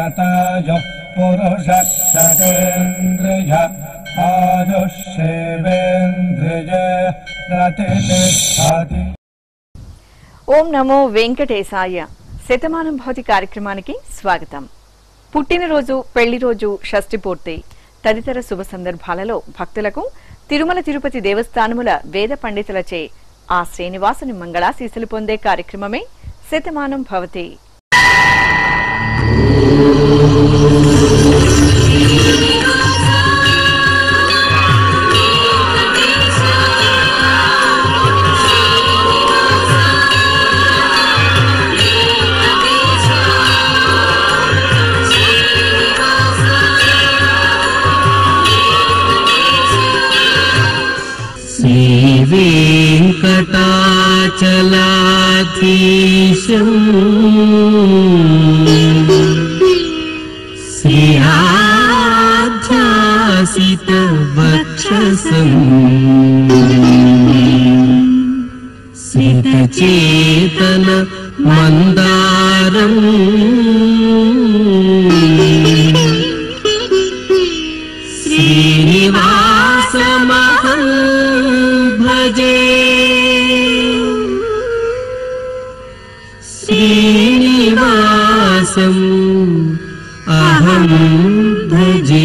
शतायुः पुरुषः शतेन्द्रिय आयुष्येवेन्द्रिय प्रतिष्ठति ఓం నమో వెంకటేశాయ శతమానం భవతి కార్యక్రమానికి స్వాగతం పుట్టినరోజు పెళ్లి రోజు షష్ఠి పూర్తి తదితర శుభ సందర్భాలలో భక్తులకు తిరుమల తిరుపతి దేవస్థానముల వేద పండితులచే ఆ శ్రీనివాసుని మంగళాశీసులు పొందే కార్యక్రమమే శతమానం భవతి श्रीवेङ्कटाचलाधीशम् श्रियाध्यासितवक्षसम् स्मितचेतन मन्दारम् श्रीनिवासमहं भजे श्रीनिवासम् अहं भजे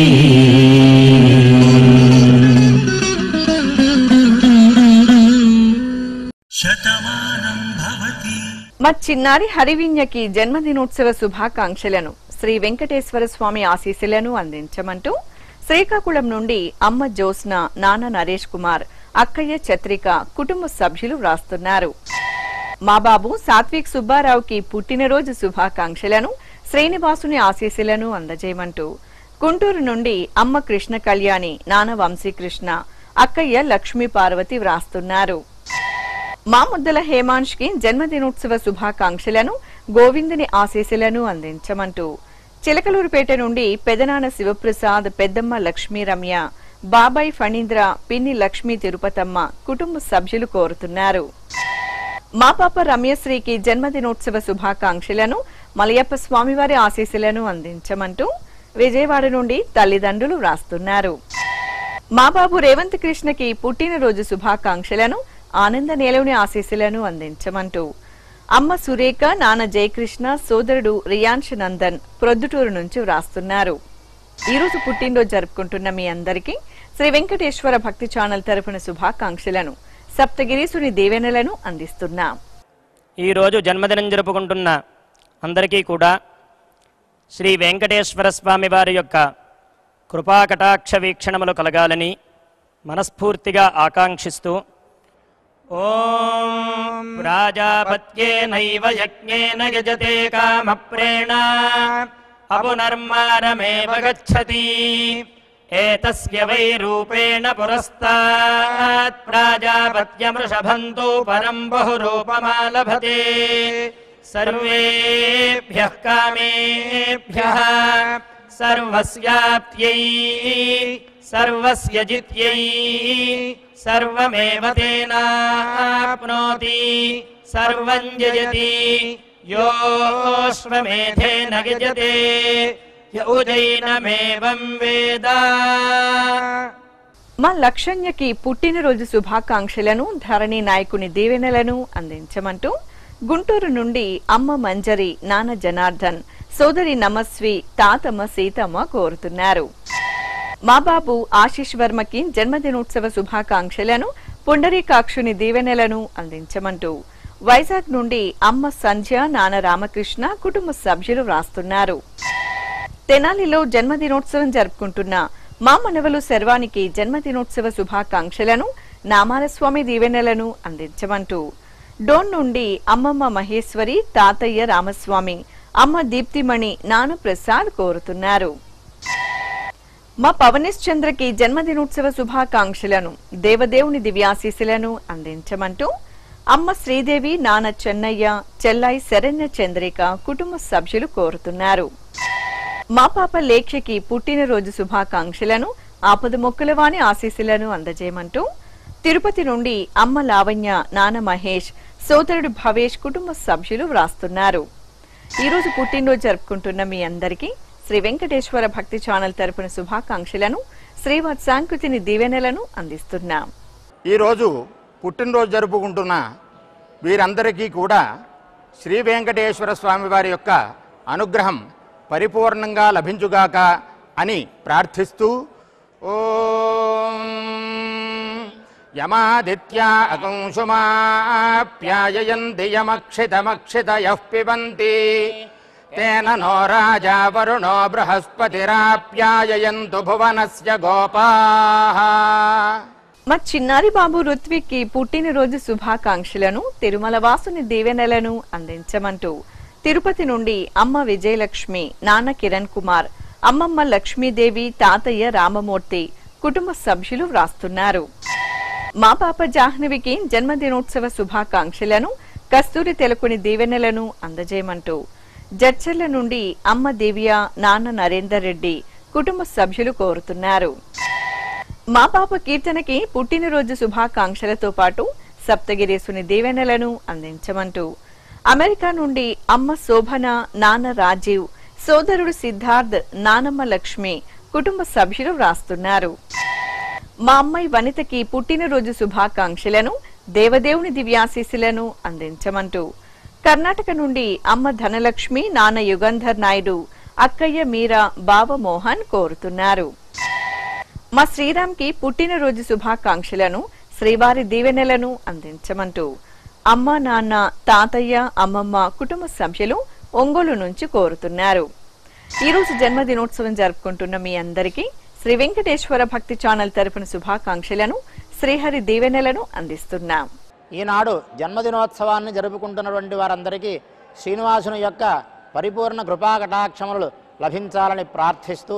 మా చిన్నారి హరివిన్యకి జన్మదినోత్సవ శుభాకాంక్షలను శ్రీ వెంకటేశ్వర స్వామి ఆశీస్సులను అందించమంటూ శ్రీకాకుళం నుండి అమ్మ జ్యోత్స్న నాన్న నరేష్ కుమార్ అక్కయ్య చత్రిక కుటుంబ సభ్యులు వ్రాస్తున్నారు మా బాబు సాత్విక్ సుబ్బారావుకి పుట్టినరోజు శుభాకాంక్షలను శ్రీనివాసుని ఆశీస్సులను అందజేయమంటూ గుంటూరు నుండి అమ్మ కృష్ణ కళ్యాణి నాన్న వంశీకృష్ణ అక్కయ్య లక్ష్మీ పార్వతి వ్రాస్తున్నారు మా ముద్దల హేమాంష్ కి జన్మదినోత్సవ శుభాకాంక్షలను గోవిందుని ఆశీస్సులను అందించమంటూ చిలకలూరుపేట నుండి పెదనాన్న శివప్రసాద్ పెద్దమ్మ లక్ష్మీ రమ్య బాబాయ్ ఫణీంద్ర పిన్ని లక్ష్మీ తిరుపతమ్మ కుటుంబ సభ్యులు కోరుతున్నారు మా పాప రమ్యశ్రీకి జన్మదినోత్సవ శుభాకాంక్షలను మలయప్ప స్వామివారి ఆశీస్సులను అందించమంటూ విజయవాడ నుండి తల్లిదండ్రులు వ్రాస్తున్నారు మా బాబు రేవంత్ కృష్ణకి పుట్టినరోజు శుభాకాంక్షలను ఆనంద నేలవుని ఆశీస్సులను అందించమంటూ అమ్మ సురేఖ నాన్న జయకృష్ణ సోదరుడు రియాన్ష్ నందన్ ప్రొద్దుటూరు నుంచి వ్రాస్తున్నారు ఈ రోజు పుట్టినరోజు జరుపుకుంటున్న మీ అందరికీ శ్రీ వెంకటేశ్వర భక్తి ఛానల్ తరపున శుభాకాంక్షలను సప్తగిరీసుని దీవెనలను అందిస్తున్నాం ఈరోజు జన్మదినం జరుపుకుంటున్న అందరికీ కూడా శ్రీ వెంకటేశ్వర స్వామి వారి యొక్క కృపాకటాక్ష వీక్షణములు కలగాలని మనస్ఫూర్తిగా ఆకాంక్షిస్తూ ఓం ప్రాజాపత్యేనైవ యజ్ఞేన యజతే కామప్రేణ అపునర్మారమేవ గచ్చతి ఏతస్య వై రూపేణ పురస్తాత్ ప్రాజాపత్యమృషభంతు పరం బహురూపమాలభతే సర్వేభ్యః కామేభ్యः సర్వస్యాప్త్యై సర్వస్య జిత్యై సర్వమేవ తేనాప్నోతి సర్వం జయతి యోశ్వమేధేన గజతే యౌజైనమేవం వేద మా లక్షణ్యకి పుట్టినరోజు శుభాకాంక్షలను ధరణి నాయకుని దీవెనలను అందించమంటూ గుంటూరు నుండి అమ్మ మంజరి నాన్న జనార్దన్ సోదరి నమస్వి తాతమ్మ సీతమ్మ కోరుతున్నారు మా బాబు ఆశీష్ వర్మకి జన్మదినోత్సవ శుభాకాంక్షలను పుండరీకాక్షుని దీవెనలను అందించమంటూ వైజాగ్ నుండి అమ్మ సంధ్య నాన్న రామకృష్ణ కుటుంబ సభ్యులు వ్రాస్తున్నారు తెనాలిలో జన్మదినోత్సవం జరుపుకుంటున్న మా మనవలు శర్వానికి జన్మదినోత్సవ శుభాకాంక్షలను నామాల స్వామి దీవెనలను అందించమంటూ డోన్ నుండి అమ్మమ్మ మహేశ్వరి తాతయ్య రామస్వామి అమ్మ దీప్తిమణి నాన్న ప్రసాద్ కోరుతున్నారు మా పవనేశ్ చంద్రకి జన్మదినోత్సవ శుభాకాంక్షలను దేవదేవుని దివ్యాశీస్సులను అందించమంటూ అమ్మ శ్రీదేవి నాన్న చెన్నయ్య చెల్లాయి శరణ్య చంద్రిక కుటుంబ సభ్యులు కోరుతున్నారు మా పాప లేఖ్యకి పుట్టినరోజు శుభాకాంక్షలను ఆపద మొక్కులవాని ఆశీస్సులను అందజేయమంటూ తిరుపతి నుండి అమ్మ లావణ్య నాన్న మహేష్ సోదరుడు భవేష్ కుటుంబ సభ్యులు వ్రాస్తున్నారు ఈ రోజు పుట్టినరోజు జరుపుకుంటున్న మీ అందరికీ శ్రీ వెంకటేశ్వర భక్తి ఛానల్ తరపున శుభాకాంక్షలను శ్రీవత్ సాంకృతిని దీవెనలను అందిస్తున్నాం ఈరోజు పుట్టినరోజు జరుపుకుంటున్న వీరందరికీ కూడా శ్రీ వెంకటేశ్వర స్వామి వారి యొక్క అనుగ్రహం పరిపూర్ణంగా లభించుగాక అని ప్రార్థిస్తూ ఓం యమాదిత్యా అకంశుమాప్యాయయంతి యమక్షితమక్షితయః పిబంతి తేన నో రాజా వరుణో బృహస్పతిరాప్యాయయంతు భువనస్య గోపాః మా చిన్నారి బాబు రుత్విక్కి పుట్టినరోజు శుభాకాంక్షలను తిరుమల వాసుని దీవెనలను అందించమంటూ తిరుపతి నుండి అమ్మ విజయలక్ష్మి నాన్న కిరణ్ కుమార్ అమ్మమ్మ లక్ష్మీదేవి తాతయ్య రామమూర్తి కుటుంబ సభ్యులు వ్రాస్తున్నారు మా పాప జాహ్నవికి జన్మదినోత్సవ శుభాకాంక్షలను కస్తూరి తెలకుని దీవెనలను అందజేయమంటూ జడ్చర్ల నుండి అమ్మ దివ్య నాన్న నరేందర్ రెడ్డి కుటుంబ సభ్యులు కోరుతున్నారు మా పాప కీర్తనకి పుట్టినరోజు శుభాకాంక్షలతో పాటు సప్తగిరీసుని దీవెనలను అందించమంటూ అమెరికా నుండి అమ్మ శోభన నాన్న రాజీవ్ సోదరుడు సిద్ధార్థ్ నానమ్మ లక్ష్మి కుటుంబ సభ్యులు వ్రాస్తున్నారు మా అమ్మాయి వనితకి పుట్టినరోజు శుభాకాంక్షలను దేవదేవుని దివ్యాశీస్సులను అందించమంటూ కర్ణాటక నుండి అమ్మ ధనలక్ష్మి నాన్న యుగంధర్ నాయుడు అక్కయ్య మీరా బావ మోహన్ కోరుతున్నారు మా శ్రీరామ్కి పుట్టినరోజు శుభాకాంక్షలను శ్రీవారి దీవెనలను అందించమంటూ అమ్మ నాన్న తాతయ్య అమ్మమ్మ కుటుంబ సభ్యులు ఒంగోలు నుంచి కోరుతున్నారు ఈ రోజు జన్మదినోత్సవం జరుపుకుంటున్న మీ అందరికీ శ్రీ వెంకటేశ్వర భక్తి ఛానల్ తరపున శుభాకాంక్షలను శ్రీహరి దీవెనలను అందిస్తున్నాం ఈనాడు జన్మదినోత్సవాన్ని జరుపుకుంటున్నటువంటి వారందరికీ శ్రీనివాసుని యొక్క పరిపూర్ణ కృపా కటాక్షములు లభించాలని ప్రార్థిస్తూ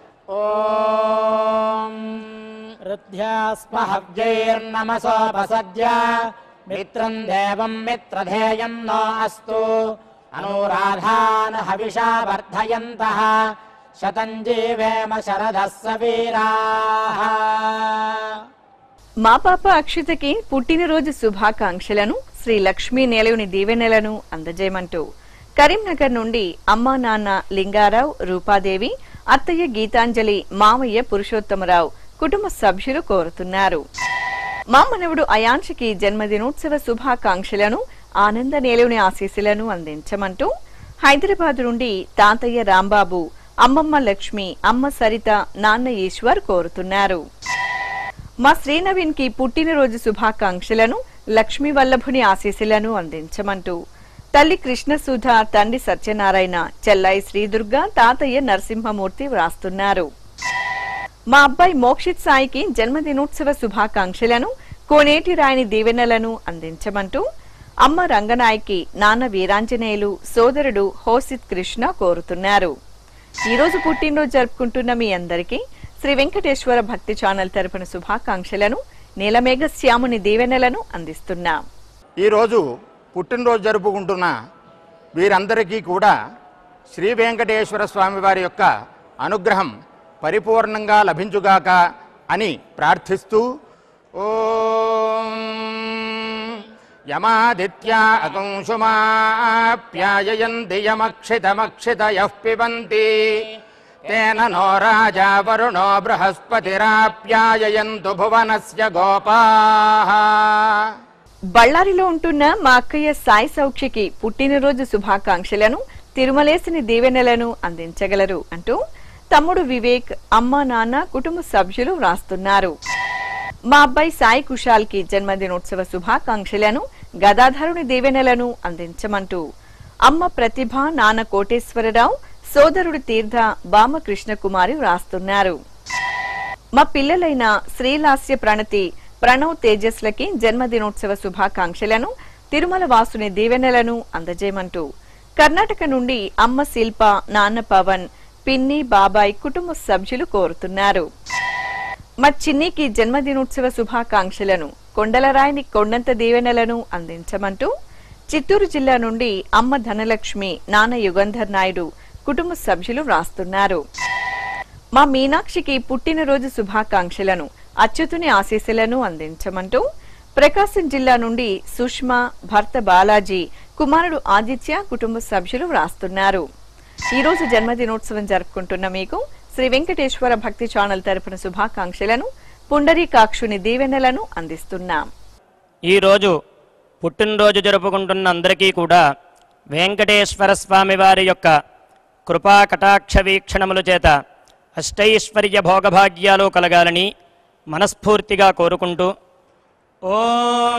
ఓం రుధ్యాస్మహవ్యైర్నమసోపసద్య మిత్రం దేవం మిత్రధేయం నో అస్తు అనురాధాన్ హవిషా వర్ధయంతః శతం జీవేమ శరదः సవీరాः మా పాప అక్షితకి పుట్టినరోజు శుభాకాంక్షలను శ్రీ లక్ష్మీ నేలయుని దీవెనలను అందజేయమంటూ కరీంనగర్ నుండి అమ్మా నాన్న లింగారావు రూపాదేవి అత్తయ్య గీతాంజలి మామయ్య పురుషోత్తమరావు కుటుంబ సభ్యులు కోరుతున్నారు మా మనవుడు అయాంశకి జన్మదినోత్సవ శుభాకాంక్షలను ఆనంద నేలుని ఆశీస్సులను అందించమంటూ హైదరాబాద్ నుండి తాతయ్య రాంబాబు అమ్మమ్మ లక్ష్మి అమ్మ సరిత నాన్న ఈశ్వర్ కోరుతున్నారు మా శ్రీనవీన్ కి పుట్టినరోజు శుభాకాంక్షలను లక్ష్మీ వల్లభుని ఆశీస్సులను అందించమంటూ తల్లి కృష్ణసుధ తండ్రి సత్యనారాయణ చెల్లాయి శ్రీదుర్గ తాతయ్య నరసింహమూర్తి వ్రాస్తున్నారు మా అబ్బాయి మోక్షిత్ సాయికి జన్మదినోత్సవ శుభాకాంక్షలను కోనేటి రాయని దీవెనలను అందించమంటూ అమ్మ రంగనాయకి నాన్న వీరాంజనేయులు సోదరుడు హోసిత్ కృష్ణ కోరుతున్నారు ఈ రోజు పుట్టినరోజు జరుపుకుంటున్న మీ అందరికీ శ్రీ వెంకటేశ్వర భక్తి ఛానల్ తరపున శుభాకాంక్షలను నీలమేఘ శ్యాముని దీవెనలను అందిస్తున్నాం ఈరోజు పుట్టినరోజు జరుపుకుంటున్న వీరందరికీ కూడా శ్రీ వెంకటేశ్వర స్వామి వారి యొక్క అనుగ్రహం పరిపూర్ణంగా లభించుగాక అని ప్రార్థిస్తూ ఓం యమాదిత్యా అకంశుమాప్యాయయంతి యమక్షితమక్షితయః పిబంతి తేన నో రాజా వరుణో బృహస్పతిరాప్యాయయంతు భువనస్య గోపాః బళ్ళారిలో ఉంటున్న మా అక్కయ్య సాయి సౌఖ్యకి పుట్టినరోజు శుభాకాంక్షలను తిరుమలేసిని దీవెనలను అందించగలరు అంటూ తమ్ముడు వివేక్ అమ్మ నాన్న కుటుంబ సభ్యులు వ్రాస్తున్నారు మా అబ్బాయి సాయి కుషాల్ కి జన్మదినోత్సవ శుభాకాంక్షలను గదాధరుని దీవెనలను అందించమంటూ అమ్మ ప్రతిభ నాన్న కోటేశ్వరరావు సోదరుడు తీర్థ బామ కృష్ణకుమారి వ్రాస్తున్నారు మా పిల్లలైన శ్రీలాస్య ప్రణతి ప్రణవ్ తేజస్లకి జన్మదినోత్సవ శుభాకాంక్షలను తిరుమల వాసుని దీవెనలను అందజేయమంటూ కర్ణాటక నుండి అమ్మ శిల్ప నాన్న పవన్ పిన్ని బాబాయ్ కుటుంబ సభ్యులు కోరుతున్నారు మా చిన్నికి జన్మదినోత్సవ శుభాకాంక్షలను కొండలరాయిని కొండంత దీవెనలను అందించమంటూ చిత్తూరు జిల్లా నుండి అమ్మ ధనలక్ష్మి నాన్న యుగంధర్ నాయుడు కుటుంబ సభ్యులు వ్రాస్తున్నారు మా మీనాక్షికి పుట్టినరోజు శుభాకాంక్షలను అచ్యుతుని ఆశీస్సులను అందించమంటూ ప్రకాశం జిల్లా నుండి సుష్మా భర్త బాలాజీ కుమారుడు ఆదిత్య కుటుంబ సభ్యులు వ్రాస్తున్నారు ఈ రోజు జన్మదినోత్సవం జరుపుకుంటున్న మీకు శ్రీ వెంకటేశ్వర భక్తి ఛానల్ తరపున శుభాకాంక్షలను పుండరీకాక్షుని దీవెనలను అందిస్తున్నాం ఈరోజు పుట్టినరోజు జరుపుకుంటున్న అందరికీ కూడా వెంకటేశ్వర స్వామి వారి యొక్క కృపా కటాక్ష వీక్షణముల చేత అష్టైశ్వర్య భోగభాగ్యాలు కలగాలని మనస్ఫూర్తిగా కోరుకుంటూ ఓం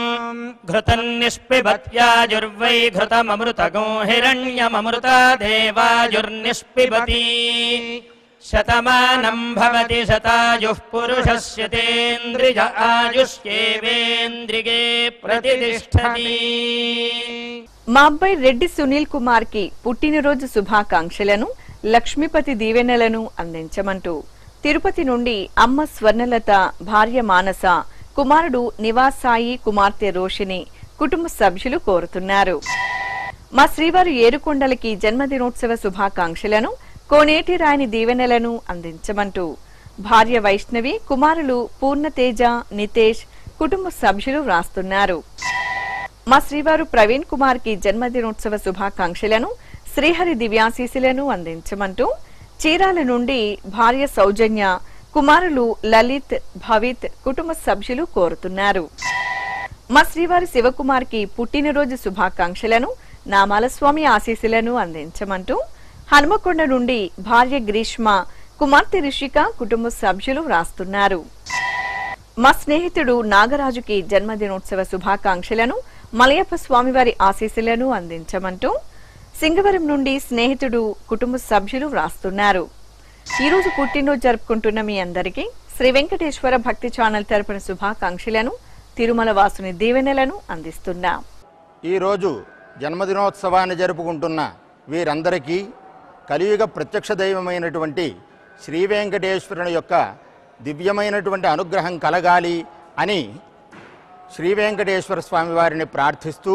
ఘృతన్నిష్పిబత్యాజుర్వై ఘృతమమృతగో హిరణ్యమమృత దేవాజుర్నిష్పిబతి శతమానం భవతి శతాయుః పురుషస్య తేంద్రియ ఆయుష్యేవేంద్రిగే ప్రతిష్టతి మా అబ్బాయి రెడ్డి సునీల్ కుమార్ కి పుట్టినరోజు శుభాకాంక్షలను లక్ష్మీపతి దీవెనలను అందించమంటూ తిరుపతి నుండి అమ్మ స్వర్ణలత భార్య మానస కుమారుడు నివాసాయి కుమార్తె రోషిని కుటుంబ సభ్యులు కోరుతున్నారు మా శ్రీవారు ఏరుకొండలకి జన్మదినోత్సవ శుభాకాంక్షలను కోనేటి రాయని దీవెనలను అందించమంటూ భార్య వైష్ణవి కుమారులు పూర్ణతేజ నితేష్ కుటుంబ సభ్యులు వ్రాస్తున్నారు మా శ్రీవారు ప్రవీణ్ కుమార్ కి జన్మదినోత్సవ శుభాకాంక్షలను శ్రీహరి దివ్యాశీసులను అందించమంటూ చీరాల నుండి భార్య సౌజన్య కుమారులు లలిత్ భవిత్ కుటుంబ సభ్యులు కోరుతున్నారు మా శ్రీవారి శివకుమార్ కి పుట్టినరోజు శుభాకాంక్షలను నామాల స్వామి ఆశీస్సులను అందించమంటూ హనుమకొండ నుండి భార్య గ్రీష్మ కుమార్తె రిషిక కుటుంబ సభ్యులు వ్రాస్తున్నారు మా స్నేహితుడు నాగరాజుకి జన్మదినోత్సవ శుభాకాంక్షలను మలయప్ప స్వామివారి ఆశీస్సులను అందించమంటూ సింగవరం నుండి స్నేహితుడు కుటుంబ సభ్యులు వ్రాస్తున్నారు ఈ రోజు పుట్టినరోజు జరుపుకుంటున్న మీ అందరికీ శ్రీ వెంకటేశ్వర భక్తి ఛానల్ తరపున శుభాకాంక్షలను తిరుమల వాసుని దీవెనలను అందిస్తున్నాం ఈరోజు జన్మదినోత్సవాన్ని జరుపుకుంటున్న వీరందరికీ కలియుగ ప్రత్యక్ష దైవమైనటువంటి శ్రీ వెంకటేశ్వరుని యొక్క దివ్యమైనటువంటి అనుగ్రహం కలగాలి అని శ్రీ వెంకటేశ్వర స్వామి వారిని ప్రార్థిస్తూ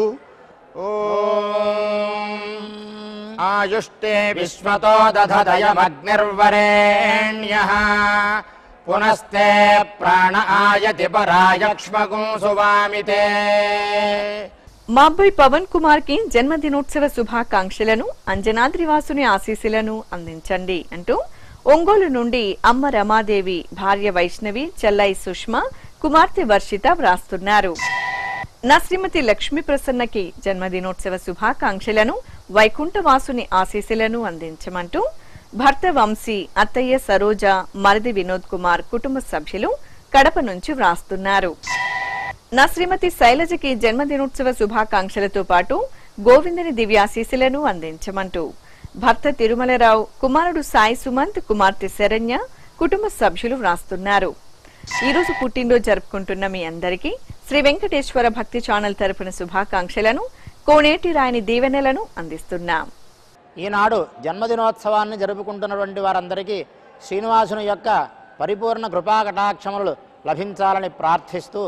ఓం ఆయుష్టే విశ్వతో దధదయమగ్నిర్వరేణ్య పునస్తే ప్రాణ ఆయతి పరాయక్ష్మగుం సువామితే మా అబ్బాయి పవన్ కుమార్ కి జన్మదినోత్సవ శుభాకాంక్షలను అంజనాద్రివాసుని ఆశీస్సులను అందించండి అంటూ ఒంగోలు నుండి అమ్మ రమాదేవి భార్య వైష్ణవి చెల్లై సుష్మ కుమార్తె వర్షిత వ్రాస్తున్నారు నా శ్రీమతి లక్ష్మీ ప్రసన్నకి జన్మదినోత్సవ శుభాకాంక్షలను వైకుంఠవాసుని ఆశీస్సులను అందించమంటూ భర్త వంశీ అత్తయ్య సరోజ మరిది వినోద్ కుమార్ కుటుంబ సభ్యులు కడప నుంచి వ్రాస్తున్నారు నా శ్రీమతి శైలజకి జన్మదినోత్సవ శుభాకాంక్షలతో పాటు గోవిందని దివ్యాశీస్సులను అందించమంటూ భర్త తిరుమలరావు కుమారుడు సాయి సుమంత్ కుమార్తె శరణ్య కుటుంబ సభ్యులు వ్రాస్తున్నారు ఈ రోజు పుట్టినరోజు జరుపుకుంటున్న మీ అందరికీ శ్రీ వెంకటేశ్వర భక్తి ఛానల్ తరపున శుభాకాంక్షలను కోనేటి రాయని దీవెనలను అందిస్తున్నాం ఈనాడు జన్మదినోత్సవాన్ని జరుపుకుంటున్నటువంటి వారందరికీ శ్రీనివాసుని యొక్క పరిపూర్ణ కృపా కటాక్షములు లభించాలని ప్రార్థిస్తూ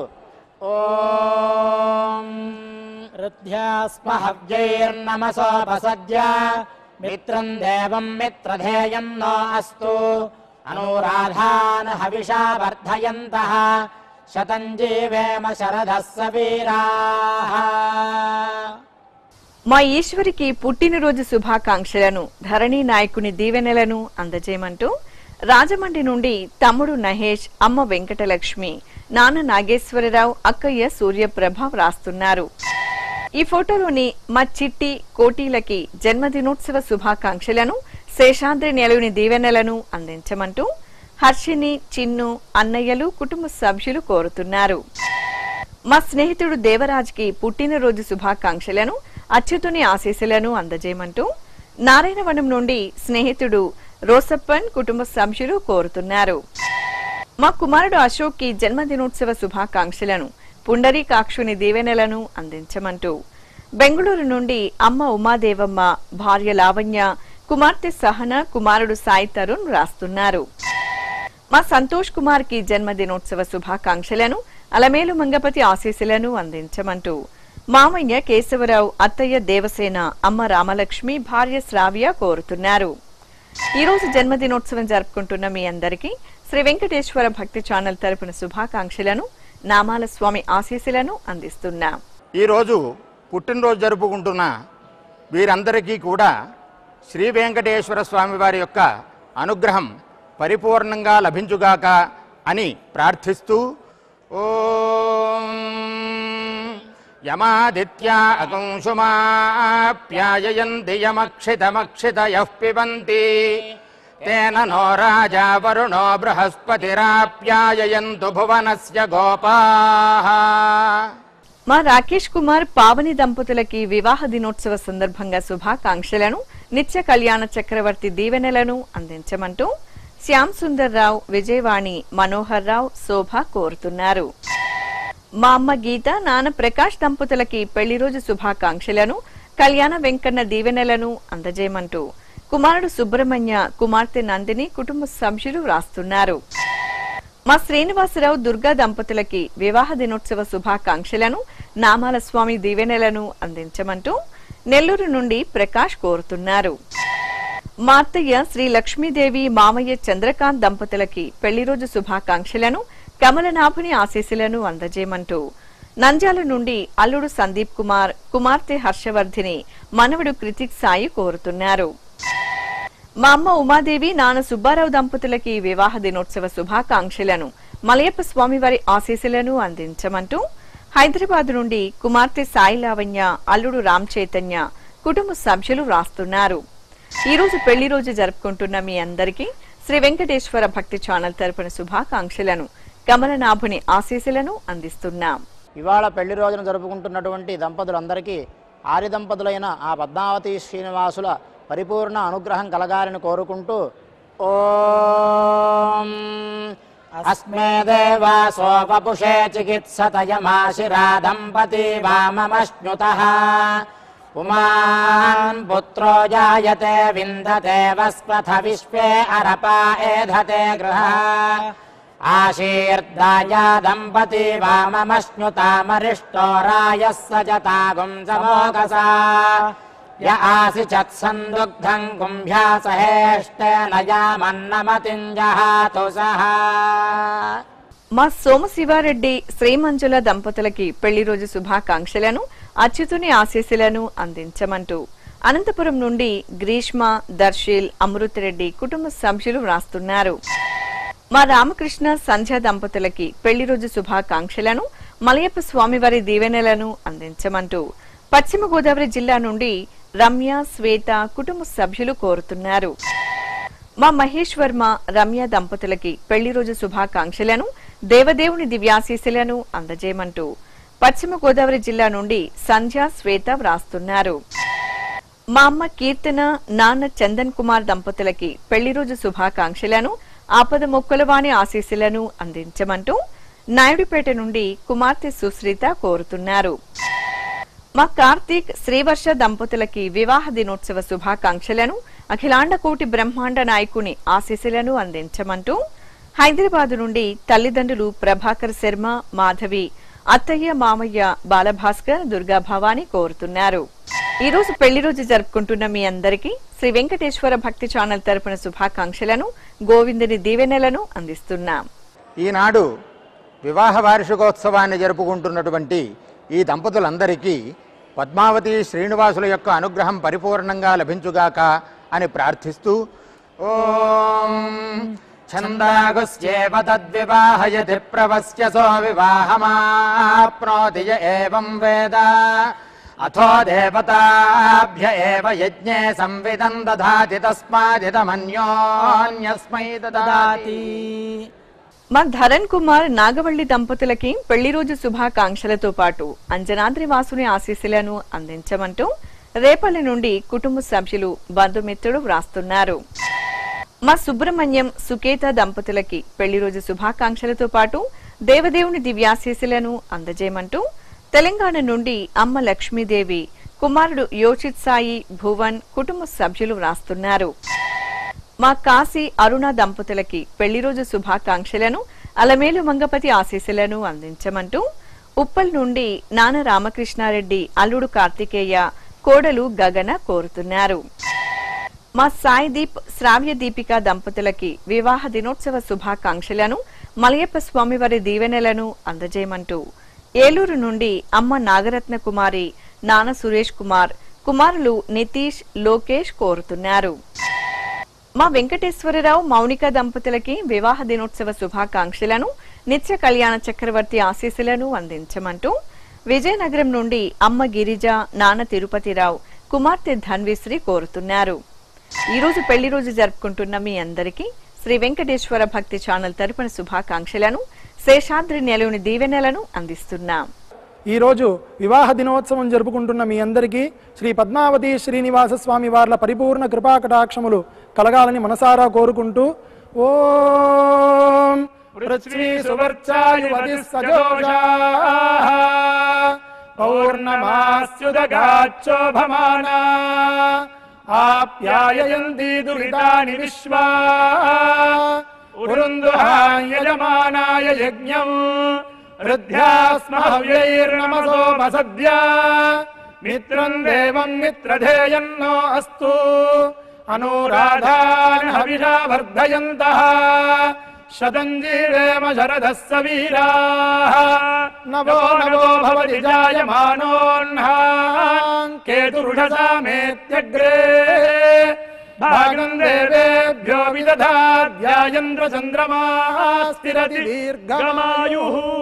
ఓం హృద్యాస్మహవ్యైర్నమసోపసద్య మిత్రం దేవం మిత్రధేయం నో అస్తు అనురాధాన్ హవిషా వర్ధయంతః శతం జీవేమ శరదः సవీరాः మా ఈశ్వరికి పుట్టినరోజు శుభాకాంక్షలను ధరణి నాయకుని దీవెనలను అందజేయమంటూ రాజమండ్రి నుండి తమ్ముడు నహేష్ అమ్మ వెంకటలక్ష్మి నాన్న నాగేశ్వరరావు అక్కయ్య సూర్యప్రభ వ్రాస్తున్నారు ఈ ఫోటోలోని మా చిట్టి కోటీలకి జన్మదినోత్సవ శుభాకాంక్షలను శేషాద్రి నెలవుని దీవెనలను అందించమంటూ హర్షిని చిన్ను అన్నయ్యలు కుటుంబ సభ్యులు కోరుతున్నారు మా స్నేహితుడు దేవరాజ్కి పుట్టినరోజు శుభాకాంక్షలను అచ్యుతుని ఆశీస్సులను అందజేయమంటూ నారాయణవనం నుండి స్నేహితుడు రోసప్పన్ కుటుంబ సభ్యులు కోరుతున్నారు మా కుమారుడు అశోక్ కి జన్మదినోత్సవ శుభాకాంక్షలను పుండరీకాక్షుని దీవెనలను అందించమంటూ బెంగళూరు నుండి అమ్మ ఉమాదేవమ్మ భార్య లావణ్య కుమార్తె సహన కుమారుడు సాయి తరుణ్ రాస్తున్నారు మా సంతోష్ కుమార్ కి జన్మదినోత్సవ శుభాకాంక్షలను అలమేలు మంగపతి ఆశీస్సులను అందించమంటూ మామయ్య కేశవరావు అత్తయ్య దేవసేన అమ్మ రామలక్ష్మి భార్య శ్రావ్య కోరుతున్నారు ఈ రోజు జన్మదినోత్సవం జరుపుకుంటున్న మీ అందరికీ శ్రీ వెంకటేశ్వర భక్తి ఛానల్ తరపున శుభాకాంక్షలను నామాల స్వామి ఆశీస్సులను అందిస్తున్నాం ఈరోజు పుట్టినరోజు జరుపుకుంటున్న వీరందరికీ కూడా శ్రీ వెంకటేశ్వర స్వామి వారి యొక్క అనుగ్రహం పరిపూర్ణంగా లభించుగాక అని ప్రార్థిస్తూ ఓం యమాదిత్యా అకంశుమాప్యాయయంతి యమక్షితమక్షితయః పిబంతి తేన నో రాజా వరుణో బృహస్పతిరాప్యాయయంతు భువనస్య గోపాః మా రాకేష్ కుమార్ పావని దంపతులకి వివాహ దినోత్సవ సందర్భంగా శుభాకాంక్షలను నిత్య కళ్యాణ చక్రవర్తి దీవెనలను అందించమంటూ శ్యామ్ సుందర్ రావు విజయవాణి మనోహర్ రావు శోభ కోరుతున్నారు మా అమ్మ గీత నాన్న ప్రకాష్ దంపతులకి పెళ్లి రోజు శుభాకాంక్షలను కళ్యాణ వెంకన్న దీవెనలను అందజేయమంటూ కుమారుడు సుబ్రహ్మణ్య కుమార్తె నందిని కుటుంబ సభ్యులు వ్రాస్తున్నారు మా శ్రీనివాసరావు దుర్గా దంపతులకి వివాహ దినోత్సవ శుభాకాంక్షలను నామాల స్వామి దీవెనలను అందించమంటూ నెల్లూరు నుండి ప్రకాష్ కోరుతున్నారు మా అత్తయ్య శ్రీ లక్ష్మీదేవి మామయ్య చంద్రకాంత్ దంపతులకి పెళ్లి రోజు శుభాకాంక్షలను కమలనాభుని ఆశీస్సులను అందజేయమంటూ నంద్యాల నుండి అల్లుడు సందీప్ కుమార్ కుమార్తె హర్షవర్ధిని మనవడు కృతిక్ సాయి కోరుతున్నారు మా అమ్మ ఉమాదేవి నాన్న సుబ్బారావు దంపతులకి వివాహ దినోత్సవ శుభాకాంక్షలను మలయప్ప స్వామివారి ఆశీస్సులను అందించమంటూ హైదరాబాద్ నుండి కుమార్తె సాయి లావణ్య అల్లుడు రామ్ చైతన్య కుటుంబ సభ్యులు వ్రాస్తున్నారు ఈ రోజు పెళ్లి రోజు జరుపుకుంటున్న మీ అందరికీ శ్రీ వెంకటేశ్వర భక్తి ఛానల్ తరపున శుభాకాంక్షలను కమలనాభుని ఆశీస్సులను అందిస్తున్నాం ఇవాళ పెళ్లి రోజున జరుపుకుంటున్నటువంటి దంపతులందరికీ ఆర్య దంపతులైన ఆ పద్మావతి శ్రీనివాసుల పరిపూర్ణ అనుగ్రహం కలగాలని కోరుకుంటూ ఓం అస్మే దేవాసోపపుషే చికిత్సతయమాశిరా దంపతి వామమశ్నుత పుమాన్ పుత్రో జాయతే విందతే వస్పథ విశ్వే అరపా ఏధతే గృహ ఆశీర్దాయ దంపతి వామమశ్నుతామరిష్టో రాయः సజతాగుం సమోకసా య ఆసి చత్సందుగ్ధం కుంభ్యాసహేష్టేన యామన్నమతింజహాతు సహా మా సోమశివారెడ్డి శ్రీమంజుల దంపతులకి పెళ్లి రోజు శుభాకాంక్షలను అచ్యుతుని ఆశీస్సులను అందించమంటూ అనంతపురం నుండి గ్రీష్మ దర్శిల్ అమృతరెడ్డి కుటుంబ సభ్యులు వ్రాస్తున్నారు మా రామకృష్ణ సంధ్య దంపతులకి పెళ్లి రోజు శుభాకాంక్షలను మలయప్ప స్వామివారి దీవెనలను అందించమంటూ పశ్చిమ గోదావరి జిల్లా నుండి రమ్య శ్వేత కుటుంబ సభ్యులు కోరుతున్నారు మా మహేష్ వర్మ రమ్య దంపతులకి పెళ్లి రోజు శుభాకాంక్షలను దేవదేవుని దివ్యాశీస్సులను అందజేయమంటూ పశ్చిమ గోదావరి జిల్లా నుండి సంధ్య శ్వేత వ్రాస్తున్నారు మా అమ్మ కీర్తన నాన్న చందన్ కుమార్ దంపతులకి పెళ్లి రోజు శుభాకాంక్షలను ఆపద మొక్కలవాణి ఆశీస్సులను అందించమంటూ నాయుడుపేట నుండి కుమార్తె సుశ్రిత కోరుతున్నారు మా కార్తీక్ శ్రీవర్ష దంపతులకి వివాహ దినోత్సవ శుభాకాంక్షలను అఖిలాండ కోటి బ్రహ్మాండ నాయకుని ఆశీస్సులను అందించమంటూ హైదరాబాద్ నుండి తల్లిదండ్రులు ప్రభాకర్ శర్మ మాధవి అత్తయ్య మామయ్య బాలభాస్కర్ దుర్గా భవాని కోరుతున్నారు ఈ రోజు పెళ్లి రోజు జరుపుకుంటున్న మీ అందరికీ శ్రీ వెంకటేశ్వర భక్తి ఛానల్ తరపున శుభాకాంక్షలను గోవిందుని దీవెనలను అందిస్తున్నాం ఈనాడు వివాహ వార్షికోత్సవాన్ని జరుపుకుంటున్నటువంటి ఈ దంపతులందరికీ పద్మావతి శ్రీనివాసుల యొక్క అనుగ్రహం పరిపూర్ణంగా లభించుగాక అని ప్రార్థిస్తూ ఓం ఛందాగుస్యేవ తద్వివాహయతి ప్రవస్యసో వివాహమాప్నోతి య ఏవం వేద అథో దేవతాభ్య ఏవ యజ్ఞే సంవిదం దధాతి తస్మాదితమన్యోన్యస్మై దదాతి మా ధరణ్ కుమార్ నాగవల్లి దంపతులకి పెళ్లి రోజు శుభాకాంక్షలతో పాటు అంజనాద్రి వాసుని ఆశీస్సులను అందించమంటూ రేపల్లి నుండి కుటుంబ సభ్యులు బంధుమిత్రుడు వ్రాస్తున్నారు మా సుబ్రహ్మణ్యం సుకేత దంపతులకి పెళ్లి రోజు శుభాకాంక్షలతో పాటు దేవదేవుని దివ్యాశీస్సులను అందజేయమంటూ తెలంగాణ నుండి అమ్మ లక్ష్మీదేవి కుమారుడు యోచిత్ సాయి భువన్ కుటుంబ సభ్యులు వ్రాస్తున్నారు మా కాశీ అరుణ దంపతులకి పెళ్లి రోజు శుభాకాంక్షలను అలమేలు మంగపతి ఆశీస్సులను అందించమంటూ ఉప్పల్ నుండి నాన్న రామకృష్ణారెడ్డి అల్లుడు కార్తికేయ కోడలు గగన కోరుతున్నారు మా సాయిదీప్ శ్రావ్య దీపిక దంపతులకి వివాహ దినోత్సవ శుభాకాంక్షలను మలయప్ప స్వామివారి దీవెనలను అందజేయమంటూ ఏలూరు నుండి అమ్మ నాగరత్న కుమారి నాన్న సురేష్ కుమార్ కుమారులు నితీష్ లోకేష్ కోరుతున్నారు మా వెంకటేశ్వరరావు మౌనిక దంపతులకి వివాహ దినోత్సవ శుభాకాంక్షలను నిత్య కళ్యాణ చక్రవర్తి ఆశీస్సులను అందించమంటూ విజయనగరం నుండి అమ్మ గిరిజ నాన్న తిరుపతిరావు కుమార్తె ధన్విశ్రీ కోరుతున్నారు ఈ రోజు పెళ్లి రోజు జరుపుకుంటున్న మీ అందరికీ శ్రీ వెంకటేశ్వర భక్తి ఛానల్ తరపున శుభాకాంక్షలను శేషాద్రి నెలవుని దీవెనలను అందిస్తున్నాం ఈరోజు వివాహ దినోత్సవం జరుపుకుంటున్న మీ అందరికీ శ్రీ పద్మావతి శ్రీనివాస స్వామి వార్ల పరిపూర్ణ కృపాకటాక్షములు కలగాలని మనసారా కోరుకుంటూ ఓం పృథ్వీ సువర్చాయువతి సజోషాః పౌర్ణమాస్యుదగాచ్చోభమానా ఆప్యాయయంతి దురితాని విశ్వా ఉరుందుహాయజమానాయ యజ్ఞం హృద్యాస్మహవ్యైర్నమసోమసద్య మిత్రం దేవం మిత్రధేయన్నో అస్తు అనురాధాన్ హవిషా వర్ధయంతః శతం జీవేమ శరదः సవీరాः నవో నవో భవతి జాయమానోऽह्नाम् కేతురుషసామేత్యగ్రే భాగం దేవేభ్యో విదధాధ్యాయంద్ర చంద్రమా స్థిరతి దీర్ఘమాయు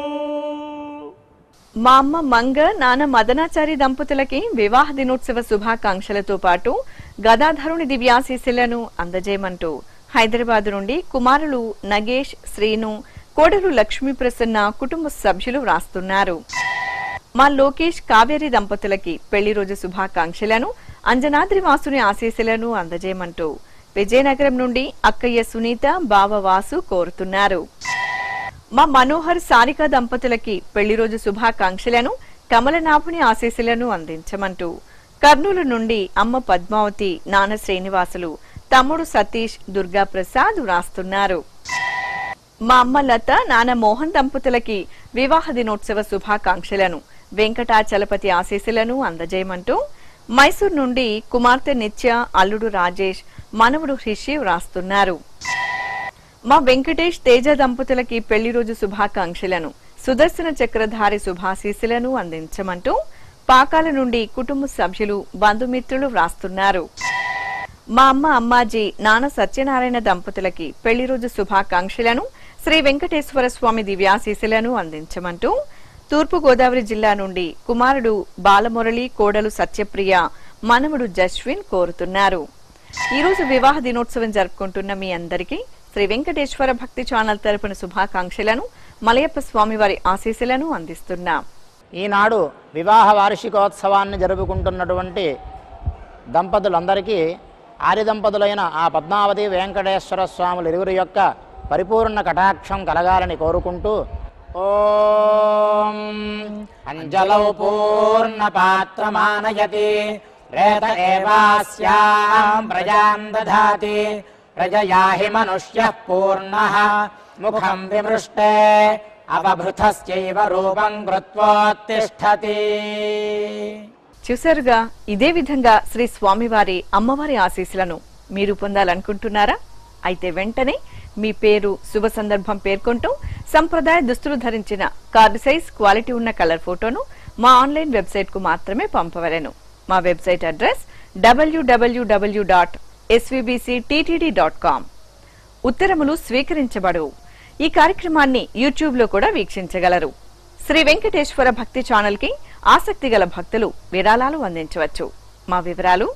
మా అమ్మ మంగ నాన్న మదనాచారి దంపతులకి వివాహ దినోత్సవ శుభాకాంక్షలతో పాటు గదాధరుని దివ్యాశీస్సులను అందజేయమంటూ హైదరాబాద్ నుండి కుమారులు నగేష్ శ్రీను కోడలు లక్ష్మీ ప్రసన్న కుటుంబ సభ్యులు వ్రాస్తున్నారు మా లోకేష్ కావేరి దంపతులకి పెళ్లి రోజు శుభాకాంక్షలను అంజనాద్రి వాసుని ఆశీస్సులను అందజేయమంటూ విజయనగరం నుండి అక్కయ్య సునీత బావ వాసు కోరుతున్నారు మా మనోహర్ సారిక దంపతులకి పెళ్లి రోజు శుభాకాంక్షలను కమలనాభుని ఆశీస్సులను అందించమంటూ కర్నూలు నుండి అమ్మ పద్మావతి నాన్న శ్రీనివాసులు తమ్ముడు సతీష్ దుర్గా ప్రసాద్ వ్రాస్తున్నారు మా అమ్మ లత నాన్న మోహన్ దంపతులకి వివాహ దినోత్సవ శుభాకాంక్షలను వెంకటాచలపతి ఆశీస్సులను అందజేయమంటూ మైసూర్ నుండి కుమార్తె నిత్య అల్లుడు రాజేష్ మనవడు హిషి వ్రాస్తున్నారు మా వెంకటేష్ తేజ దంపతులకి పెళ్లి రోజు శుభాకాంక్షలను సుదర్శన చక్రధారి శుభాశీస్సులను అందించమంటూ పాకాల నుండి కుటుంబ సభ్యులు బంధుమిత్రులు వ్రాస్తున్నారు మా అమ్మ అమ్మాజీ నాన్న సత్యనారాయణ దంపతులకి పెళ్లి రోజు శుభాకాంక్షలను శ్రీ వెంకటేశ్వర స్వామి దివ్యాశీస్సులను అందించమంటూ తూర్పు గోదావరి జిల్లా నుండి కుమారుడు బాలమురళి కోడలు సత్యప్రియ మనవడు జస్విన్ కోరుతున్నారు ఈ రోజు వివాహ దినోత్సవం జరుపుకుంటున్న మీ అందరికీ శ్రీ వెంకటేశ్వర భక్తి ఛానల్ తరపున శుభాకాంక్షలను మలయప్ప స్వామి వారి ఆశీస్సులను అందిస్తున్నాం ఈనాడు వివాహ వార్షికోత్సవాన్ని జరుపుకుంటున్నటువంటి దంపతులందరికీ ఆర్య దంపతులైన ఆ పద్మావతి వెంకటేశ్వర స్వాములు ఇరువురి యొక్క పరిపూర్ణ కటాక్షం కలగాలని కోరుకుంటూ ఓం అంజలౌ పూర్ణ పాత్రమానయతి రేత ఏవాస్యాం ప్రజాం దధాతి ప్రజయా హి మనుష్య పూర్ణ ముఖం విమృష్టే అవభృతస్యైవ రూపం కృత్వోత్తిష్టతి చూసారుగా ఇదే విధంగా శ్రీ స్వామివారి అమ్మవారి ఆశీస్సులను మీరు పొందాలనుకుంటున్నారా అయితే వెంటనే మీ పేరు శుభ సందర్భం పేర్కొంటూ సంప్రదాయ దుస్తులు ధరించిన కార్డు సైజ్ క్వాలిటీ ఉన్న కలర్ ఫోటోను మా ఆన్లైన్ వెబ్సైట్ కు మాత్రమే పంపవలెను మా website address W W W dot dot com ఉత్తరములు స్వీకరించబడవు ఈ కార్యక్రమాన్ని యూట్యూబ్ లో కూడా వీక్షించగలరు శ్రీ వెంకటేశ్వర భక్తి ఛానల్ కి ఆసక్తి గల భక్తులు విరాళాలు అందించవచ్చు మా వివరాలు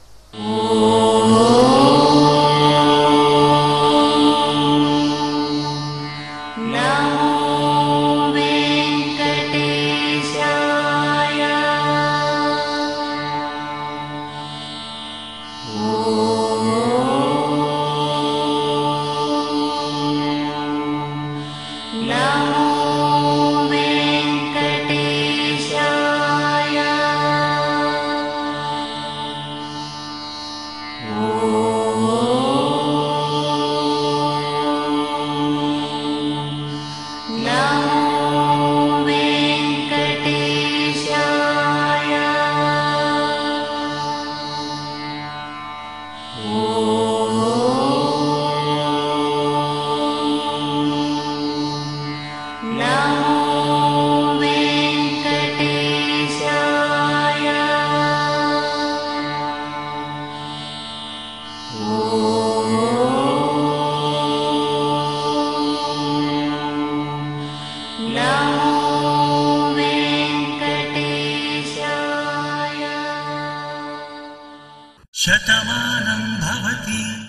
शतमानं भवति